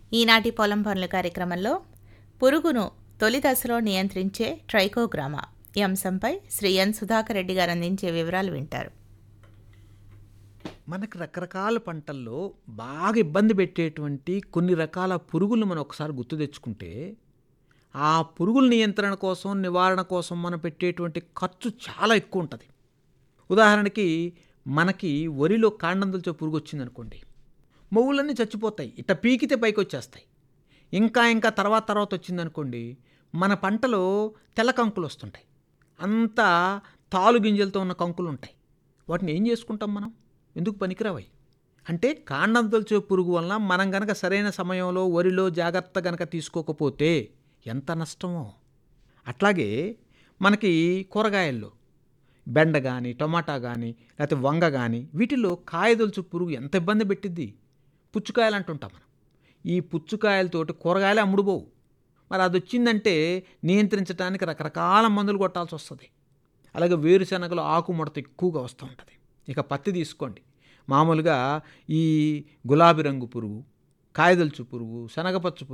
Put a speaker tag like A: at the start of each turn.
A: ఈనాటి పొలం పనుల కార్యక్రమంలో పురుగును తొలి దశలో నియంత్రించే ట్రైకోగ్రామా ఈ అంశంపై శ్రీ ఎన్ సుధాకర్ రెడ్డి గారు అందించే వివరాలు వింటారు
B: మనకు రకరకాల పంటల్లో బాగా ఇబ్బంది పెట్టేటువంటి కొన్ని రకాల పురుగులు మనం ఒకసారి గుర్తు తెచ్చుకుంటే ఆ పురుగుల నియంత్రణ కోసం నివారణ కోసం మనం పెట్టేటువంటి ఖర్చు చాలా ఎక్కువ ఉంటుంది ఉదాహరణకి మనకి వరిలో కాండందులతో పురుగు వచ్చిందనుకోండి మొవ్వులన్నీ చచ్చిపోతాయి ఇట్ట పీకితే పైకి వచ్చేస్తాయి ఇంకా ఇంకా తర్వాత తర్వాత వచ్చిందనుకోండి మన పంటలో తెల్ల కంకులు వస్తుంటాయి అంతా తాలు గింజలతో ఉన్న కంకులు ఉంటాయి వాటిని ఏం చేసుకుంటాం మనం ఎందుకు పనికిరావాయి అంటే కాండం తొలిచే పురుగు వలన మనం గనక సరైన సమయంలో వరిలో జాగ్రత్త గనక తీసుకోకపోతే ఎంత నష్టమో అట్లాగే మనకి కూరగాయల్లో బెండ కానీ టొమాటా కానీ లేకపోతే వంగ కానీ వీటిలో కాయదొలుచు పురుగు ఎంత ఇబ్బంది పెట్టిద్ది పుచ్చుకాయలు అంటుంటాం మనం ఈ పుచ్చుకాయలతోటి కూరగాయలే అమ్ముడుపోవు మరి అది వచ్చిందంటే నియంత్రించడానికి రకరకాల మందులు కొట్టాల్సి వస్తుంది అలాగే వేరుశనగలో ఆకు ముడత ఎక్కువగా వస్తూ ఉంటుంది ఇక పత్తి తీసుకోండి మామూలుగా ఈ గులాబీ రంగు పురుగు కాయదొలుచు పురుగు శనగపచ్చు పురుగు